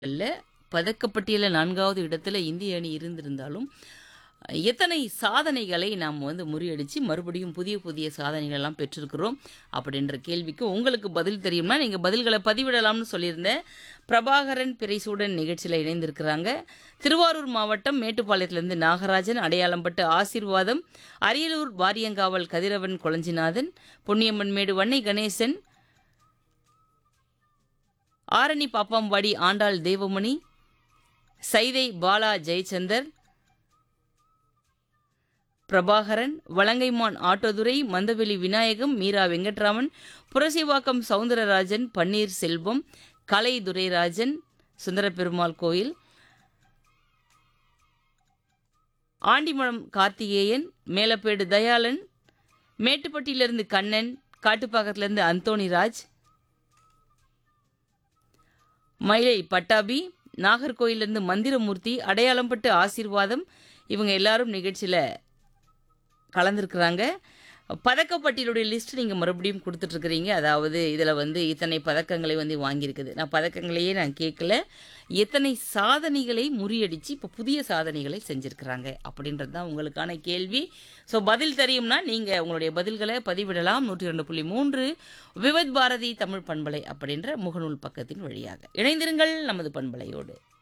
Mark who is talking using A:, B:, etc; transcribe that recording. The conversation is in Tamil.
A: அல்ல பதக்கப்பட்டியலில் நான்காவது இடத்துல இந்திய அணி இருந்திருந்தாலும் எத்தனை சாதனைகளை நாம் வந்து முறியடித்து மறுபடியும் புதிய புதிய சாதனைகளெல்லாம் பெற்றிருக்கிறோம் அப்படின்ற கேள்விக்கு உங்களுக்கு பதில் தெரியும்னா நீங்கள் பதில்களை பதிவிடலாம்னு சொல்லியிருந்தேன் பிரபாகரன் பிறைசூடன் நிகழ்ச்சியில் இணைந்திருக்கிறாங்க திருவாரூர் மாவட்டம் மேட்டுப்பாளையத்திலிருந்து நாகராஜன் அடையாளம்பட்டு ஆசீர்வாதம் அரியலூர் வாரியங்காவல் கதிரவன் கொளஞ்சிநாதன் பொன்னியம்மன்மேடு வன்னை கணேசன் ஆரணி பாப்பாம்பாடி ஆண்டாள் தேவமணி சைதை பாலா ஜெயச்சந்தர் பிரபாகரன் வலங்கைமான் ஆட்டோதுரை மந்தவெளி விநாயகம் மீரா வெங்கட்ராமன் புரசிவாக்கம் சவுந்தரராஜன் பன்னீர் செல்வம் கலை துரைராஜன் சுந்தரபெருமாள் கோயில் ஆண்டிமடம் கார்த்திகேயன் மேலப்பேடு தயாளன் மேட்டுப்பட்டியிலிருந்து கண்ணன் காட்டுப்பாக்கத்திலிருந்து அந்தோணிராஜ் மயிலை பட்டாபி நாகர்கோயிலிருந்து மந்திரமூர்த்தி அடையாளம்பட்டு ஆசீர்வாதம் இவங்க எல்லாரும் நிகழ்ச்சியில் கலந்துருக்குறாங்க பதக்கப்பட்டியலுடைய லிஸ்ட் நீங்கள் மறுபடியும் கொடுத்துட்ருக்குறீங்க அதாவது இதில் வந்து இத்தனை பதக்கங்களை வந்து வாங்கியிருக்குது நான் பதக்கங்களையே நான் கேட்கல எத்தனை சாதனைகளை முறியடித்து இப்போ புதிய சாதனைகளை செஞ்சுருக்கிறாங்க அப்படின்றது தான் உங்களுக்கான கேள்வி ஸோ பதில் தெரியும்னா நீங்கள் உங்களுடைய பதில்களை பதிவிடலாம் நூற்றி ரெண்டு புள்ளி மூன்று விவத் பாரதி தமிழ் பண்பலை அப்படின்ற முகநூல் பக்கத்தின் வழியாக இணைந்திருங்கள் நமது பண்பலையோடு